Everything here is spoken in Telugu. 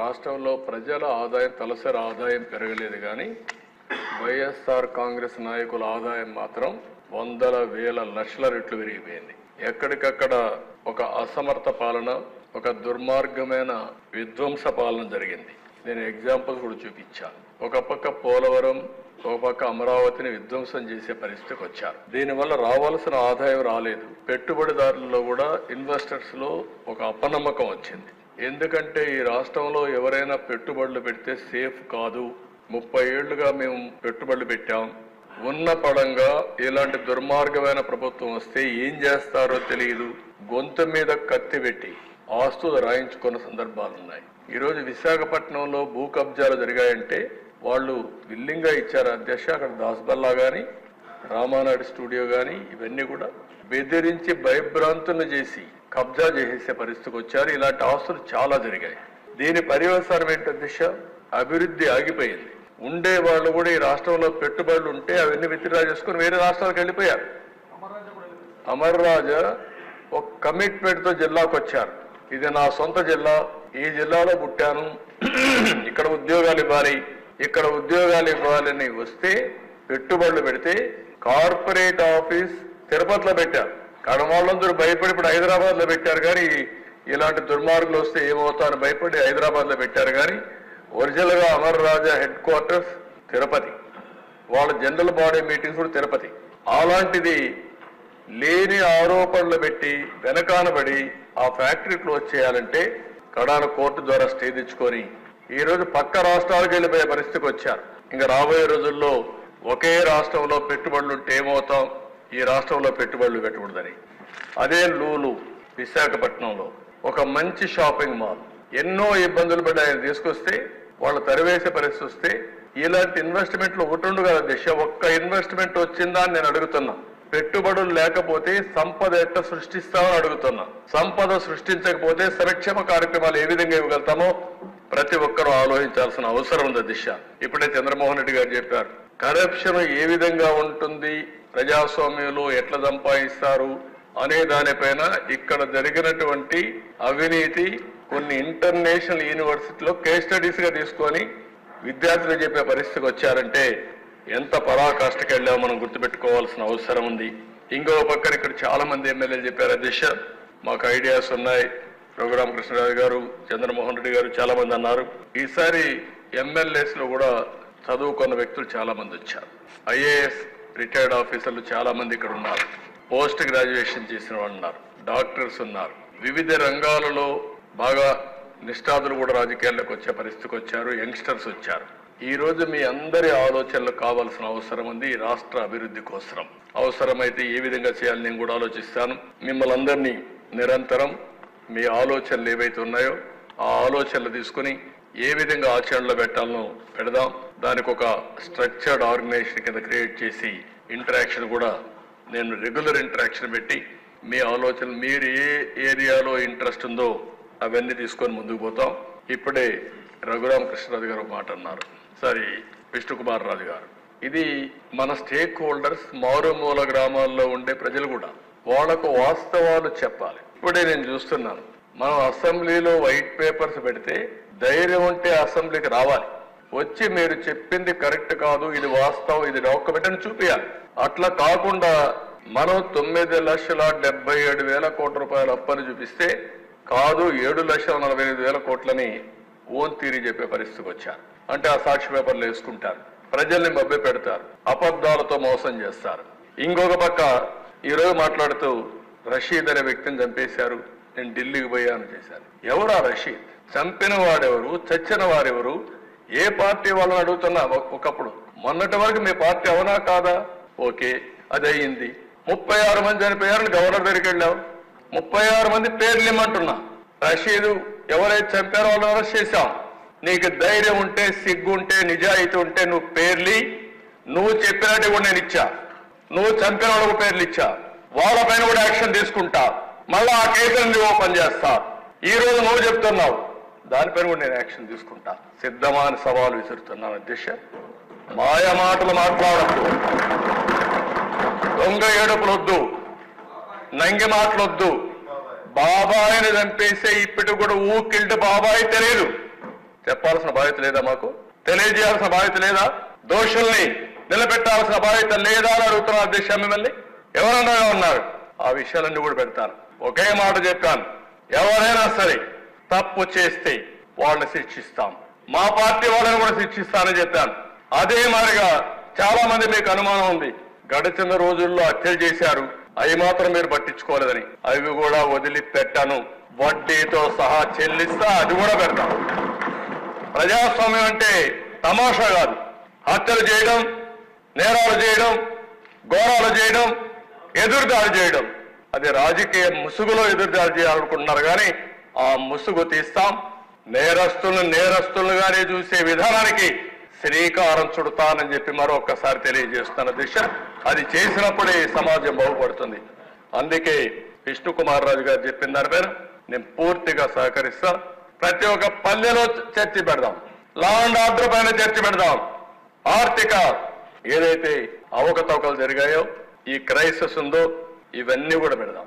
రాష్ట్రంలో ప్రజల ఆదాయం తలసరి ఆదాయం పెరగలేదు కానీ వైఎస్ఆర్ కాంగ్రెస్ నాయకుల ఆదాయం మాత్రం వందల వేల లక్షల రెట్లు పెరిగిపోయింది ఎక్కడికక్కడ ఒక అసమర్థ పాలన ఒక దుర్మార్గమైన విధ్వంస పాలన జరిగింది నేను ఎగ్జాంపుల్ కూడా చూపించాను ఒక పక్క పోలవరం ఒక పక్క అమరావతిని విధ్వంసం చేసే పరిస్థితికి వచ్చారు దీనివల్ల రావాల్సిన ఆదాయం రాలేదు పెట్టుబడిదారుల్లో కూడా ఇన్వెస్టర్స్ లో ఒక అపనమ్మకం వచ్చింది ఎందుకంటే ఈ రాష్ట్రంలో ఎవరైనా పెట్టుబడులు పెడితే సేఫ్ కాదు ముప్పై ఏళ్లుగా మేము పెట్టుబడులు పెట్టాం ఉన్న పడంగా ఇలాంటి దుర్మార్గమైన ప్రభుత్వం వస్తే ఏం చేస్తారో తెలియదు గొంతు మీద కత్తి పెట్టి ఆస్తులు రాయించుకున్న సందర్భాలు ఉన్నాయి ఈరోజు విశాఖపట్నంలో భూ కబ్జాలు జరిగాయంటే వాళ్ళు విల్లింగా ఇచ్చారు అధ్యక్ష అక్కడ దాస్బల్లా గాని రామానాయుడు స్టూడియో గాని ఇవన్నీ కూడా బెదిరించి భయభ్రాంతులను చేసి కబ్జా చేసే పరిస్థితికి వచ్చారు ఇలాంటి ఆస్తులు చాలా జరిగాయి దీని పర్యవసానం ఏంటి అధ్యక్ష అభివృద్ధి ఆగిపోయింది ఉండే వాళ్ళు కూడా ఈ రాష్ట్రంలో పెట్టుబడులు ఉంటే అవన్నీ విత్డ్రా చేసుకుని వేరే రాష్ట్రాలకు వెళ్ళిపోయారు అమర్ రాజా ఒక కమిట్మెంట్ తో జిల్లాకు వచ్చారు ఇది నా సొంత జిల్లా ఈ జిల్లాలో పుట్టాను ఇక్కడ ఉద్యోగాలు ఇవ్వాలి ఇక్కడ ఉద్యోగాలు ఇవ్వాలని వస్తే పెట్టుబడులు పెడితే కార్పొరేట్ ఆఫీస్ తిరుపతిలో పెట్టారు కడమాళ్ళందరూ భయపడి ఇప్పుడు హైదరాబాద్ లో పెట్టారు కానీ ఇలాంటి దుర్మార్గులు వస్తే ఏమవుతారని భయపడి హైదరాబాద్ లో పెట్టారు కానీ ఒరిజినల్ గా అమర్ రాజా హెడ్ క్వార్టర్స్ తిరుపతి వాళ్ళ జనరల్ బాడీ మీటింగ్స్ కూడా తిరుపతి అలాంటిది లేని ఆరోపణలు పెట్టి వెనకానబడి ఆ ఫ్యాక్టరీ క్లోజ్ చేయాలంటే కడాన కోర్టు ద్వారా స్టే తెచ్చుకొని ఈ రోజు పక్క రాష్ట్రాలకు వెళ్ళిపోయే పరిస్థితికి వచ్చారు ఇంకా రాబోయే రోజుల్లో ఒకే రాష్ట్రంలో పెట్టుబడులు ఉంటే ఏమవుతాం ఈ రాష్ట్రంలో పెట్టుబడులు పెట్టకూడదని అదే లూలు విశాఖపట్నంలో ఒక మంచి షాపింగ్ మాల్ ఎన్నో ఇబ్బందులు పడి ఆయన తీసుకొస్తే వాళ్ళు తరివేసే పరిస్థితి వస్తే ఇలాంటి ఇన్వెస్ట్మెంట్లు ఒకటి ఉండు కదా దిశ ఒక్క ఇన్వెస్ట్మెంట్ వచ్చిందా అని నేను అడుగుతున్నా పెట్టుబడులు లేకపోతే సంపద ఎట్లా సృష్టిస్తామని అడుగుతున్నా సంపద సృష్టించకపోతే సంక్షేమ కార్యక్రమాలు ఏ విధంగా ఇవ్వగలుగుతామో ప్రతి ఒక్కరూ ఆలోచించాల్సిన అవసరం ఉంది దిశ ఇప్పుడే చంద్రమోహన్ రెడ్డి గారు చెప్పారు కరప్షన్ ఏ విధంగా ఉంటుంది ప్రజాస్వామ్యంలో ఎట్లా సంపాదిస్తారు అనే దానిపైన ఇక్కడ జరిగినటువంటి అవినీతి కొన్ని ఇంటర్నేషనల్ యూనివర్సిటీలో కేస్ స్టడీస్ గా తీసుకొని విద్యార్థులు చెప్పే పరిస్థితికి వచ్చారంటే ఎంత పరాకాష్ఠకి వెళ్ళామో మనం గుర్తుపెట్టుకోవాల్సిన అవసరం ఉంది ఇంకో పక్కన ఇక్కడ చాలా మంది ఎమ్మెల్యేలు చెప్పారు అధ్యక్ష మాకు ఐడియాస్ ఉన్నాయి రఘురామ కృష్ణరాజు గారు చంద్రమోహన్ రెడ్డి గారు చాలా మంది అన్నారు ఈసారి ఎమ్మెల్యేస్ లో కూడా చదువుకున్న వ్యక్తులు చాలా మంది వచ్చారు ఐఏఎస్ రిటైర్డ్ ఆఫీసర్లు చాలా మంది ఇక్కడ ఉన్నారు పోస్ట్ గ్రాడ్యుయేషన్ చేసిన వాళ్ళు ఉన్నారు డాక్టర్స్ ఉన్నారు వివిధ రంగాలలో బాగా నిష్ఠాతులు కూడా రాజకీయాల్లోకి వచ్చే పరిస్థితికి వచ్చారు యంగ్స్టర్స్ వచ్చారు ఈ రోజు మీ అందరి ఆలోచనలు కావాల్సిన అవసరం ఉంది ఈ రాష్ట్ర అభివృద్ధి కోసం అవసరమైతే ఏ విధంగా చేయాలని నేను కూడా ఆలోచిస్తాను మిమ్మల్ని అందరినీ నిరంతరం మీ ఆలోచనలు ఏవైతే ఉన్నాయో ఆ ఆలోచనలు తీసుకుని ఏ విధంగా ఆచరణలో పెట్టాలనో పెడదాం దానికి ఒక స్ట్రక్చర్డ్ ఆర్గనైజేషన్ కింద క్రియేట్ చేసి ఇంటరాక్షన్ కూడా నేను రెగ్యులర్ ఇంటరాక్షన్ పెట్టి మీ ఆలోచన మీరు ఏ ఏరియాలో ఇంట్రెస్ట్ ఉందో అవన్నీ తీసుకొని ముందుకు పోతాం ఇప్పుడే రఘురామ కృష్ణరాజు గారు ఒక మాట అన్నారు సారీ విష్ణుకుమార్ రాజు గారు ఇది మన స్టేక్ హోల్డర్స్ మారుమూల గ్రామాల్లో ఉండే ప్రజలు కూడా వాళ్ళకు వాస్తవాలు చెప్పాలి ఇప్పుడే నేను చూస్తున్నాను మనం అసెంబ్లీలో వైట్ పేపర్స్ పెడితే ధైర్యం ఉంటే అసెంబ్లీకి రావాలి వచ్చి మీరు చెప్పింది కరెక్ట్ కాదు ఇది వాస్తవం ఇది డాక్యుమెంట్ అని చూపించాలి అట్లా కాకుండా మనం తొమ్మిది లక్షల డెబ్బై ఏడు వేల కోట్ల రూపాయల అప్పని చూపిస్తే కాదు ఏడు లక్షల నలభై ఎనిమిది వేల కోట్లని ఓన్ తీరి చెప్పే పరిస్థితికి వచ్చారు అంటే ఆ సాక్షి పేపర్లు వేసుకుంటారు ప్రజల్ని మభ్య పెడతారు అబద్ధాలతో మోసం చేస్తారు ఇంకొక పక్క ఈ రోజు మాట్లాడుతూ రషీద్ అనే వ్యక్తిని చంపేశారు నేను ఢిల్లీకి పోయాను చేశాను ఎవరా రషీద్ చంపిన వాడెవరు చచ్చిన వారెవరు ఏ పార్టీ వాళ్ళని అడుగుతున్నా ఒక- ఒకప్పుడు మొన్నటి వరకు మీ పార్టీ అవునా కాదా ఓకే అది అయ్యింది ముప్పై ఆరు మంది చనిపోయారని గవర్నర్ దగ్గరికి వెళ్ళావు ముప్పై ఆరు మంది పేర్లు ఇమ్మంటున్నా రషీదు ఎవరైతే చంపారో వాళ్ళని అరెస్ట్ చేశాం నీకు ధైర్యం ఉంటే సిగ్గు ఉంటే నిజాయితీ ఉంటే నువ్వు పేర్లి నువ్వు చెప్పినట్టు కూడా నేను ఇచ్చా నువ్వు చంపిన వాళ్ళకు పేర్లు ఇచ్చా వాళ్ళపైన కూడా యాక్షన్ తీసుకుంటా మళ్ళా ఆ కేసులను ఓపెన్ చేస్తా ఈ రోజు నువ్వు చెప్తున్నావు దానిపైన కూడా నేను యాక్షన్ తీసుకుంటా సిద్ధమా అని సవాలు విసురుతున్నాను అధ్యక్ష మాయ మాటలు మాట్లాడద్దు దొంగ ఏడుపులొద్దు నంగి మాటలొద్దు బాబాయిని చంపేసే ఇప్పటికి కూడా ఊకిల్డ్ బాబాయి తెలియదు చెప్పాల్సిన బాధ్యత లేదా మాకు తెలియజేయాల్సిన బాధ్యత లేదా దోషుల్ని నిలబెట్టాల్సిన బాధ్యత లేదా అని అడుగుతున్నారు అధ్యక్ష మిమ్మల్ని ఎవరన్నా ఉన్నారు ఆ విషయాలన్నీ కూడా పెడతాను ఒకే మాట చెప్పాను ఎవరైనా సరే తప్పు చేస్తే వాళ్ళని శిక్షిస్తాం మా పార్టీ వాళ్ళని కూడా శిక్షిస్తానని చెప్పాను అదే మాదిరిగా చాలా మంది మీకు అనుమానం ఉంది గడిచిన రోజుల్లో హత్యలు చేశారు అవి మాత్రం మీరు పట్టించుకోలేదని అవి కూడా వదిలిపెట్టాను వడ్డీతో సహా చెల్లిస్తా అది కూడా పెడతాం ప్రజాస్వామ్యం అంటే తమాషా కాదు హత్యలు చేయడం నేరాలు చేయడం ఘోరాలు చేయడం ఎదురుదాడి చేయడం అది రాజకీయ ముసుగులో ఎదురుదాడి చేయాలనుకుంటున్నారు కానీ ఆ ముసుగు తీస్తాం నేరస్తులను నేరస్తులుగానే చూసే విధానానికి శ్రీకారం చుడతానని చెప్పి మరొక్కసారి తెలియజేస్తున్న దిశ అది చేసినప్పుడే ఈ సమాజం బాగుపడుతుంది అందుకే విష్ణు కుమార్ రాజు గారు చెప్పిన దాని పైన నేను పూర్తిగా సహకరిస్తా ప్రతి ఒక్క పల్లెలో చర్చ పెడదాం లా అండ్ ఆర్డర్ పైన చర్చ పెడదాం ఆర్థిక ఏదైతే అవకతవకలు జరిగాయో ఈ క్రైసిస్ ఉందో ఇవన్నీ కూడా పెడదాం